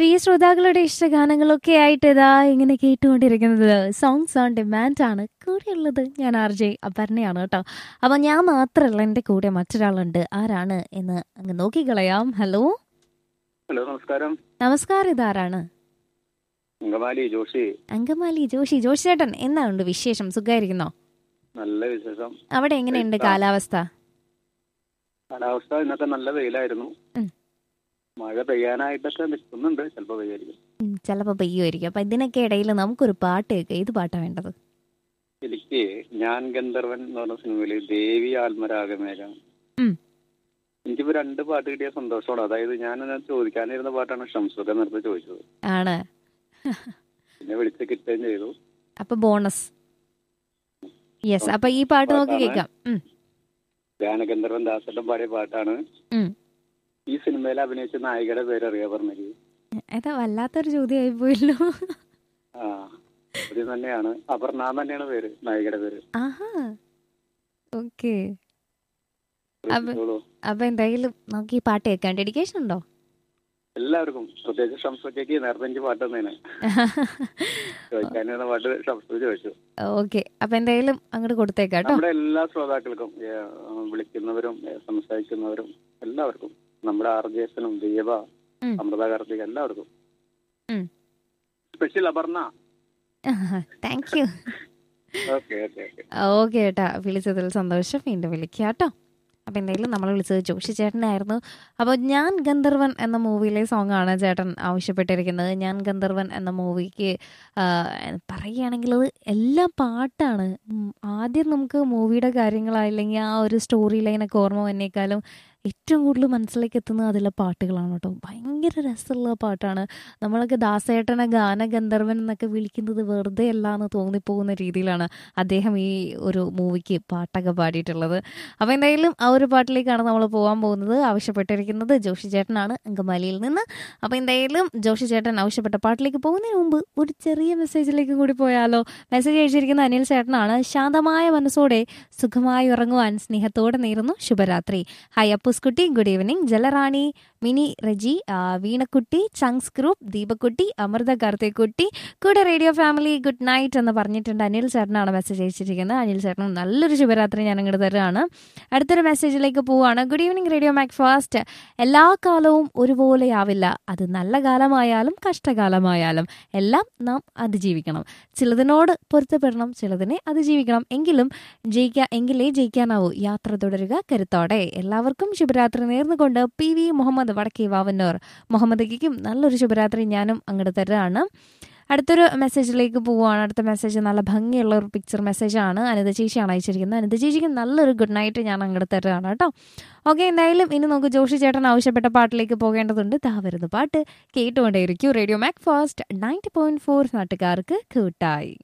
പ്രിയ ശ്രോതാക്കളുടെ ഇഷ്ടഗാനങ്ങളൊക്കെ ആയിട്ട് ഇതാ ഇങ്ങനെ കേട്ടുകൊണ്ടിരിക്കുന്നത് സോങ്സ് ഓൺ ഡിമാൻഡ് ആണ് കൂടെയുള്ളത് ഞാൻ ആർ ജെ അപർണയാണ് കേട്ടോ അപ്പോൾ ഞാൻ മാത്രമല്ല എൻ്റെ കൂടെ മറ്റൊരാളുണ്ട് ആരാണ് എന്ന് അങ്ങ് നോക്കിക്കളയാം ഹലോ ഹലോ നമസ്കാരം നമസ്കാരം ഇതാരാണ് അങ്കമാലി ജോഷി അങ്കമാലി ജോഷി ജോഷി ചേട്ടൻ എന്നാണ് വിശേഷം സുഖമായിരിക്കുന്നോ നല്ല വിശേഷം അവിടെ എങ്ങനെയുണ്ട് ഇതാ. കാലാവസ്ഥ കാലാവസ്ഥ ഇന്നത്തെ നല്ല വെയിലായിരുന്നു ഉം. മഴ പെയ്യാനായിട്ടൊക്കെ നിൽക്കുന്നുണ്ട് ചിലപ്പോ പെയ്യായിരിക്കും ഉം, ചിലപ്പോൾ പെയ്യുമായിരിക്കും അപ്പം ഇതിനൊക്കെ ഇടയിൽ നമുക്കൊരു പാട്ട് കേൾക്കാം ഏത് പാട്ടാണ് വേണ്ടത് എനിക്ക് ഞാൻ ഗന്ധർവൻ എന്ന് പറഞ്ഞ സിനിമയില് ദേവി ആത്മരാഗമേഘ ഉം. എനിക്കിപ്പോ രണ്ട് പാട്ട് കിട്ടിയ സന്തോഷമാണ് അതായത് ഞാൻ ചോദിക്കാനിരുന്ന പാട്ടാണ് ഷംസുഖ നേരത്തെ ചോദിച്ചത് ആണ് പിന്നെ വിളിച്ച് കിട്ടുകയും ചെയ്തു അപ്പൊ ബോണസ് യെസ് അപ്പൊ ഈ പാട്ട് നോക്കി പാട്ടാണ്. കേൾക്കാം ഉം, ഗാനഗന്ധർവൻ ദാസട്ടം പാടിയ പാട്ടാണ് ഉം. ഈ സിനിമയിൽ അഭിനയിച്ച നായികയുടെ പേര് അറിയാ പറഞ്ഞത് ഏതാ വല്ലാത്തൊരു ചോദ്യമായി പോയല്ലോ ആ ഇത് തന്നെയാണ് അപർണ തന്നെയാണ് പേര് നായികയുടെ പേര് ആഹാ ഓക്കെ അപ്പൊ- ശ്രദ്ധിച്ചോളൂ. അപ്പൊ എന്തായാലും നമുക്ക് ഈ പാട്ട് കേൾക്കാൻ ഡെഡിക്കേഷൻ ഉണ്ടോ എല്ലാവർക്കും പ്രത്യേകിച്ച് ഷംസുഖയ്ക്ക് നേരത്തെ എനിക്ക് പാട്ട് തന്നേനെ ചോദിക്കാനിരുന്ന പാട്ട് ഷംസു ചോദിച്ചു ഓക്കെ അപ്പൊ എന്തായാലും അങ്ങോട്ട് കൊടുത്തേക്കാം കേട്ടോ നമ്മുടെ എല്ലാ ശ്രോതാക്കൾക്കും ഏ, വിളിക്കുന്നവരും ഏ, സംസാരിക്കുന്നവരും എല്ലാവർക്കും നമ്മുടെ ആർജേസനും ദീപ ഉം. അമൃത കാർത്തിക എല്ലാവർക്കും ഉം. Special Aparna thank you okay okay okay okay ഏട്ടാ വിളിച്ചതിൽ സന്തോഷം വീണ്ടും വിളിക്കാം കേട്ടോ അപ്പം എന്തായാലും നമ്മൾ വിളിച്ചത് ജോഷി ചേട്ടനായിരുന്നു അപ്പോൾ ഞാൻ ഗന്ധർവൻ എന്ന മൂവിയിലെ സോങ്ങാണ് ചേട്ടൻ ആവശ്യപ്പെട്ടിരിക്കുന്നത് ഞാൻ ഗന്ധർവൻ എന്ന മൂവിക്ക് പറയുകയാണെങ്കിൽ അത് എല്ലാം പാട്ടാണ് ഉം, ആദ്യം നമുക്ക് മൂവിയുടെ കാര്യങ്ങളായില്ലെങ്കിൽ ആ ഒരു സ്റ്റോറി ലൈനൊക്കെ ഓർമ്മ വന്നേക്കാളും ഏറ്റവും കൂടുതൽ മനസ്സിലേക്ക് എത്തുന്നത് അതിലെ പാട്ടുകളാണ് കേട്ടോ ഭയങ്കര രസമുള്ള പാട്ടാണ് നമ്മളൊക്കെ ദാസേട്ടനെ ഗാനഗന്ധർവൻ എന്നൊക്കെ വിളിക്കുന്നത് വെറുതെ അല്ല എന്ന് തോന്നിപ്പോകുന്ന രീതിയിലാണ് അദ്ദേഹം ഈ ഒരു മൂവിക്ക് പാട്ടൊക്കെ പാടിയിട്ടുള്ളത് അപ്പോൾ എന്തായാലും ആ ഒരു പാട്ടിലേക്കാണ് നമ്മൾ പോകാൻ പോകുന്നത് ആവശ്യപ്പെട്ടിരിക്കുന്നത് ജോഷി ചേട്ടനാണ് അങ്കമാലിയിൽ നിന്ന് അപ്പോൾ എന്തായാലും ജോഷി ചേട്ടൻ ആവശ്യപ്പെട്ട പാട്ടിലേക്ക് പോകുന്നതിന് മുമ്പ് ഒരു ചെറിയ മെസ്സേജിലേക്ക് കൂടി പോയാലോ മെസ്സേജ് അയച്ചിരിക്കുന്ന അനിൽ ചേട്ടനാണ് ശാന്തമായ മനസ്സോടെ സുഖമായി ഉറങ്ങുവാൻ സ്നേഹത്തോടെ നേരുന്നു ശുഭരാത്രി ഹായ് അപ്പൂസ്കുട്ടി ഗുഡ് ഈവനിങ് ജലറാണി മിനി റജി ആ, വീണക്കുട്ടി ചങ്സ് ഗ്രൂപ്പ് ദീപക്കുട്ടി അമൃത കാർത്തിക്കുട്ടി കൂടെ റേഡിയോ ഫാമിലി ഗുഡ് നൈറ്റ് എന്ന് പറഞ്ഞിട്ടുണ്ട് അനിൽ ചേട്ടനാണ് മെസ്സേജ് അയച്ചിരിക്കുന്നത് അനിൽ ചേട്ടൻ നല്ലൊരു ശുഭരാത്രി ഞാൻ അങ്ങോട്ട് തരുകയാണ് അടുത്തൊരു മെസ്സേജിലേക്ക് പോവുകയാണ് good evening radio Mac fast എല്ലാ കാലവും ഒരുപോലെയാവില്ല അത് നല്ല കാലമായാലും കഷ്ടകാലമായാലും എല്ലാം നാം അതിജീവിക്കണം ചിലതിനോട് പൊരുത്തപ്പെടണം ചിലതിനെ അതിജീവിക്കണം എങ്കിലും ജയിക്കുക എങ്കിലേ ജയിക്കാനാവൂ യാത്ര തുടരുക കരുത്തോടെ എല്ലാവർക്കും ശുഭരാത്രി നേർന്നുകൊണ്ട് പി വി മുഹമ്മദ് വടക്കേ വാവന്നൂർ മുഹമ്മദിക്കും നല്ലൊരു ശുഭരാത്രി ഞാനും അങ്ങോട്ട് തരുകയാണ് അടുത്തൊരു മെസ്സേജിലേക്ക് പോവുകയാണ് അടുത്ത മെസ്സേജ് നല്ല ഭംഗിയുള്ള ഒരു പിക്ചർ മെസ്സേജാണ് അനിത ചേച്ചിയാണ് അയച്ചിരിക്കുന്നത് അനിത ചേച്ചിക്ക് നല്ലൊരു ഗുഡ് നൈറ്റ് ഞാൻ അങ്ങോട്ട് തരുകയാണ് കേട്ടോ ഓക്കെ എന്തായാലും ഇനി നമുക്ക് ജോഷി ചേട്ടൻ ആവശ്യപ്പെട്ട പാട്ടിലേക്ക് പോകേണ്ടതുണ്ട് ദാ വരുന്ന പാട്ട് കേട്ടുകൊണ്ടേയിരിക്കും radio Mac fast ninety point four നാട്ടുകാർക്ക് കൂട്ടായി